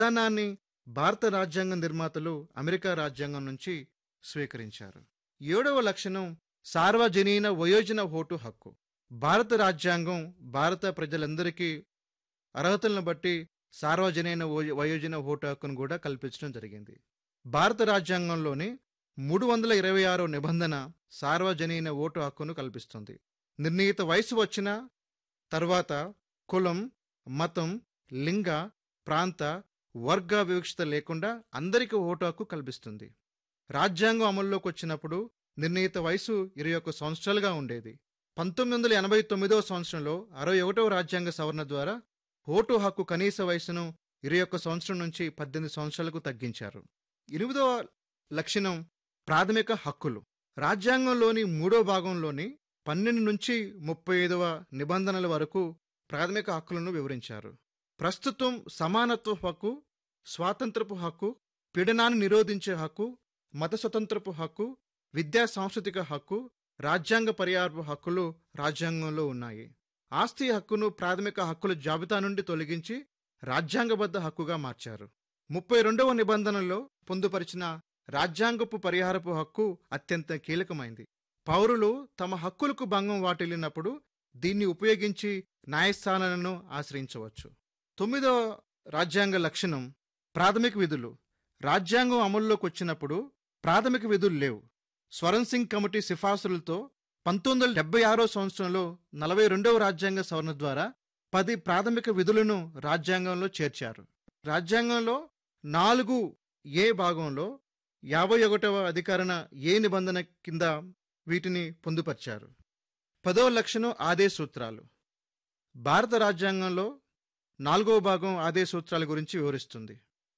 విధానాన్ని భారత రాజ్యాంగ నిర్మాతలు అమెరికా రాజ్యాంగం నుంచి స్వీకరించారు ఏడవ లక్షణం సార్వజనీన వయోజన ఓటు హక్కు భారత రాజ్యాంగం భారత ప్రజలందరికీ అర్హతలను బట్టి సార్వజనీన వయో- వయోజన ఓటు హక్కును కూడా కల్పించడం జరిగింది భారత రాజ్యాంగంలోని మూడు వందల ఇరవై ఆరో నిబంధన సార్వజనీన ఓటు హక్కును కల్పిస్తుంది నిర్ణీత వయసు వచ్చిన తర్వాత కులం మతం లింగ ప్రాంత వర్గ వివక్షత లేకుండా అందరికీ ఓటు హక్కు కల్పిస్తుంది రాజ్యాంగం అమల్లోకి వచ్చినప్పుడు నిర్ణీత వయసు ఇరవై ఒక్క సంవత్సరాలుగా ఉండేది పంతొమ్మిది వందల ఎనభై తొమ్మిదవ సంవత్సరంలో అరవై ఒకటవ రాజ్యాంగ సవరణ ద్వారా ఓటు హక్కు కనీస వయసును ఇరవై ఒక్క సంవత్సరం నుంచి పద్దెనిమిది సంవత్సరాలకు తగ్గించారు ఎనిమిదవ లక్షణం ప్రాథమిక హక్కులు రాజ్యాంగంలోని మూడో భాగంలోని పన్నెండు నుంచి ముప్పై ఐదవ నిబంధనల వరకు ప్రాథమిక హక్కులను వివరించారు ప్రస్తుతం సమానత్వ హక్కు స్వాతంత్రపు హక్కు పీడనాన్ని నిరోధించే హక్కు మత స్వతంత్రపు హక్కు విద్యా సాంస్కృతిక హక్కు రాజ్యాంగ పరిహారపు హక్కులు రాజ్యాంగంలో ఉన్నాయి ఆస్తి హక్కును ప్రాథమిక హక్కుల జాబితా నుండి తొలగించి రాజ్యాంగబద్ధ హక్కుగా మార్చారు ముప్పై రెండవ నిబంధనలో పొందుపరిచిన రాజ్యాంగపు పరిహారపు హక్కు అత్యంత కీలకమైంది పౌరులు తమ హక్కులకు భంగం వాటిల్లినప్పుడు దీన్ని ఉపయోగించి న్యాయస్థానాలను ఆశ్రయించవచ్చు తొమ్మిదవ రాజ్యాంగ లక్షణం ప్రాథమిక విధులు రాజ్యాంగం అమల్లోకి వచ్చినప్పుడు ప్రాథమిక విధులు లేవు స్వరణ్ సింగ్ కమిటీ సిఫార్సులతో పంతొమ్మిది వందల డెబ్బై ఆరో సంవత్సరంలో నలభై రెండవ రాజ్యాంగ సవరణ ద్వారా పది ప్రాథమిక విధులను రాజ్యాంగంలో చేర్చారు రాజ్యాంగంలో నాలుగు ఏ భాగంలో యాభై ఒకటవ అధికరణ ఏ నిబంధన కింద వీటిని పొందుపరిచారు పదవ లక్షణం ఆదేశ సూత్రాలు భారత రాజ్యాంగంలో నాలుగవ భాగం ఆదేశ సూత్రాల గురించి వివరిస్తుంది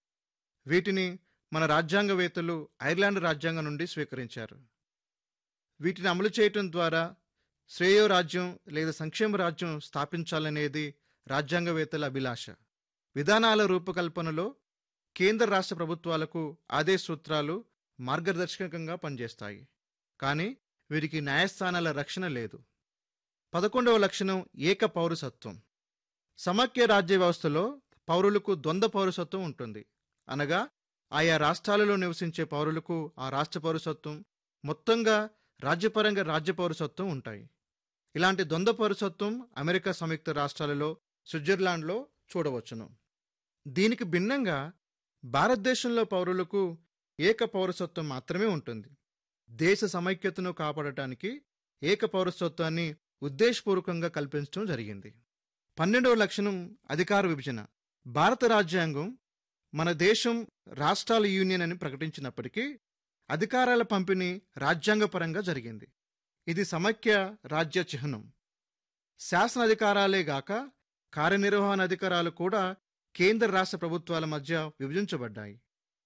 వీటిని మన రాజ్యాంగవేత్తలు ఐర్లాండ్ రాజ్యాంగం నుండి స్వీకరించారు వీటిని అమలు చేయటం ద్వారా శ్రేయో రాజ్యం లేదా సంక్షేమ రాజ్యం స్థాపించాలనేది రాజ్యాంగవేత్తల అభిలాష విధానాల రూపకల్పనలో కేంద్ర రాష్ట్ర ప్రభుత్వాలకు ఆదేశ సూత్రాలు మార్గదర్శకంగా పనిచేస్తాయి కానీ వీరికి న్యాయస్థానాల రక్షణ లేదు పదకొండవ లక్షణం ఏక పౌరసత్వం సమాఖ్య రాజ్య వ్యవస్థలో పౌరులకు ద్వంద్వ పౌరసత్వం ఉంటుంది అనగా ఆయా రాష్ట్రాలలో నివసించే పౌరులకు ఆ రాష్ట్ర పౌరసత్వం మొత్తంగా రాజ్యపరంగా రాజ్య పౌరసత్వం ఉంటాయి ఇలాంటి ద్వంద్వ పౌరసత్వం అమెరికా సంయుక్త రాష్ట్రాలలో స్విట్జర్లాండ్లో చూడవచ్చును దీనికి భిన్నంగా భారతదేశంలో పౌరులకు ఏక పౌరసత్వం మాత్రమే ఉంటుంది దేశ సమైక్యతను కాపాడటానికి ఏక పౌరసత్వాన్ని ఉద్దేశపూర్వకంగా కల్పించడం జరిగింది పన్నెండవ లక్షణం అధికార విభజన భారత రాజ్యాంగం మన దేశం రాష్ట్రాల యూనియన్ అని ప్రకటించినప్పటికీ అధికారాల పంపిణీ రాజ్యాంగపరంగా జరిగింది ఇది సమైక్య రాజ్య చిహ్నం శాసనాధికారాలే గాక కార్యనిర్వహణ అధికారాలు కూడా కేంద్ర రాష్ట్ర ప్రభుత్వాల మధ్య విభజించబడ్డాయి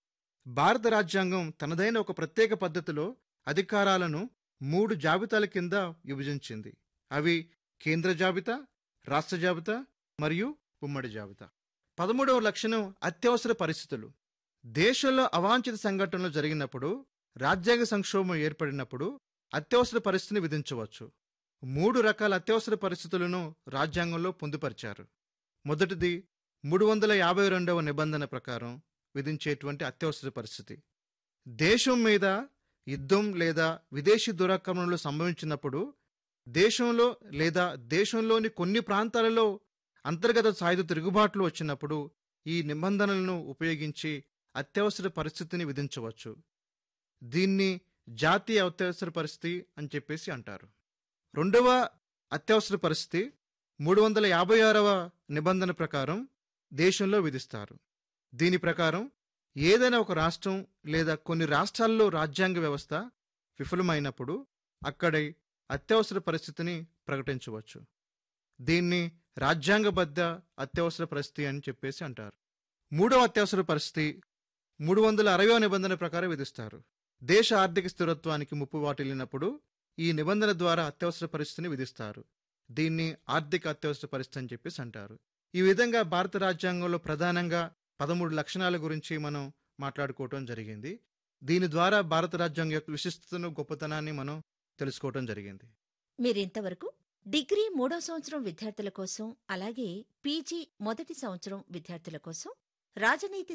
భారత రాజ్యాంగం తనదైన ఒక ప్రత్యేక పద్ధతిలో అధికారాలను మూడు జాబితాల కింద విభజించింది అవి కేంద్ర జాబితా రాష్ట్ర జాబితా మరియు ఉమ్మడి జాబితా పదమూడవ లక్షణం అత్యవసర పరిస్థితులు దేశంలో అవాంఛిత సంఘటనలు జరిగినప్పుడు రాజ్యాంగ సంక్షోభం ఏర్పడినప్పుడు అత్యవసర పరిస్థితిని విధించవచ్చు మూడు రకాల అత్యవసర పరిస్థితులను రాజ్యాంగంలో పొందుపరిచారు మొదటిది మూడు వందల యాభై రెండవ నిబంధన ప్రకారం విధించేటువంటి అత్యవసర పరిస్థితి దేశం మీద యుద్ధం లేదా విదేశీ దురాక్రమణలు సంభవించినప్పుడు దేశంలో లేదా దేశంలోని కొన్ని ప్రాంతాలలో అంతర్గత సాయుధ తిరుగుబాట్లు వచ్చినప్పుడు ఈ నిబంధనలను ఉపయోగించి అత్యవసర పరిస్థితిని విధించవచ్చు దీన్ని జాతీయ అత్యవసర పరిస్థితి అని చెప్పేసి అంటారు రెండవ అత్యవసర పరిస్థితి మూడు వందల యాభై ఆరవ నిబంధన ప్రకారం దేశంలో విధిస్తారు దీని ప్రకారం ఏదైనా ఒక రాష్ట్రం లేదా కొన్ని రాష్ట్రాల్లో రాజ్యాంగ వ్యవస్థ విఫలమైనప్పుడు అక్కడి అత్యవసర పరిస్థితిని ప్రకటించవచ్చు దీన్ని రాజ్యాంగబద్ధ అత్యవసర పరిస్థితి అని చెప్పేసి అంటారు మూడవ అత్యవసర పరిస్థితి మూడు వందల అరవై నిబంధన ప్రకారం విధిస్తారు దేశ ఆర్థిక స్థిరత్వానికి ముప్పు వాటిల్లినప్పుడు ఈ నిబంధన ద్వారా అత్యవసర పరిస్థితిని విధిస్తారు దీన్ని ఆర్థిక అత్యవసర పరిస్థితి అని చెప్పేసి అంటారు ఈ విధంగా భారత రాజ్యాంగంలో ప్రధానంగా పదమూడు లక్షణాల గురించి మనం మాట్లాడుకోవటం జరిగింది దీని ద్వారా భారత రాజ్యాంగం యొక్క విశిష్టతను గొప్పతనాన్ని మనం తెలుసుకోవటం జరిగింది మీరింతవరకు డిగ్రీ మూడో సంవత్సరం విద్యార్థుల కోసం అలాగే పీజీ మొదటి సంవత్సరం విద్యార్థుల కోసం రాజనీతి